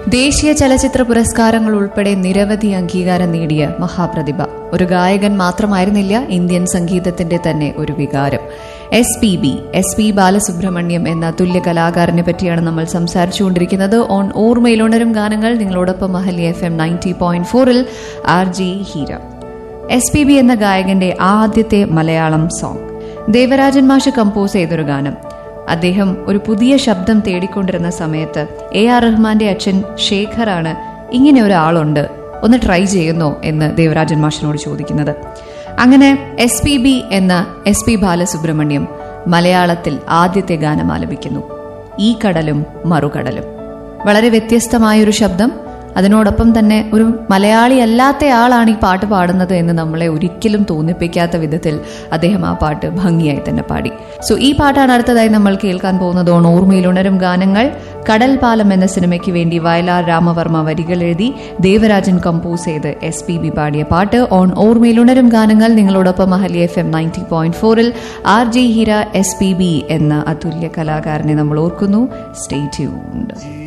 ദേശീയ ചലച്ചിത്ര പുരസ്കാരങ്ങൾ ഉൾപ്പെടെ നിരവധി അംഗീകാരം നേടിയ മഹാപ്രതിഭ ഒരു ഗായകൻ മാത്രമായിരുന്നില്ല ഇന്ത്യൻ സംഗീതത്തിന്റെ തന്നെ ഒരു വികാരം S P B S P Balasubrahmanyam എന്ന തുല്യ കലാകാരനെ പറ്റിയാണ് നമ്മൾ സംസാരിച്ചുകൊണ്ടിരിക്കുന്നത് ഓൺ ഓർമ്മയിലുണരും ഗാനങ്ങൾ നിങ്ങളോടൊപ്പം Mahali F M ninety point ഫോറിൽ R J Heera S P B എന്ന ഗായകന്റെ ആദ്യത്തെ മലയാളം സോങ് ദേവരാജൻ മാഷ് കമ്പോസ് ചെയ്തൊരു ഗാനം അദ്ദേഹം ഒരു പുതിയ ശബ്ദം തേടിക്കൊണ്ടിരുന്ന സമയത്ത് എ ആർ റഹ്മാന്റെ അച്ഛൻ ശേഖറാണ് ഇങ്ങനെ ഒരാളുണ്ട് ഒന്ന് ട്രൈ ചെയ്യുന്നോ എന്ന് ദേവരാജൻ മാഷിനോട് ചോദിക്കുന്നത് അങ്ങനെ എസ് പി ബി എന്ന എസ് പി ബാലസുബ്രഹ്മണ്യം മലയാളത്തിൽ ആദ്യത്തെ ഗാനം ആലപിക്കുന്നു ഈ കടലും മറുകടലും വളരെ വ്യത്യസ്തമായൊരു ശബ്ദം അതിനോടൊപ്പം തന്നെ ഒരു മലയാളി അല്ലാത്ത ആളാണ് ഈ പാട്ട് പാടുന്നത് എന്ന് നമ്മളെ ഒരിക്കലും തോന്നിപ്പിക്കാത്ത വിധത്തിൽ അദ്ദേഹം ആ പാട്ട് ഭംഗിയായി തന്നെ പാടി സോ ഈ പാട്ടാണ് അടുത്തതായി നമ്മൾ കേൾക്കാൻ പോകുന്നത് ഓൺ ഓർമ്മയിൽ ഉണരും ഗാനങ്ങൾ കടൽ പാലം എന്ന സിനിമയ്ക്ക് വേണ്ടി വയലാർ രാമവർമ്മ വരികൾ എഴുതി ദേവരാജൻ കമ്പോസ് ചെയ്ത് എസ് പി ബി പാടിയ പാട്ട് ഓൺ ഓർമ്മയിൽ ഉണരും ഗാനങ്ങൾ നിങ്ങളോടൊപ്പം Mahali F M ninety point ഫോറിൽ R J Heera S P B എന്ന അതുല്യ കലാകാരനെ നമ്മൾ ഓർക്കുന്നു സ്റ്റേ ട്യൂൺഡ്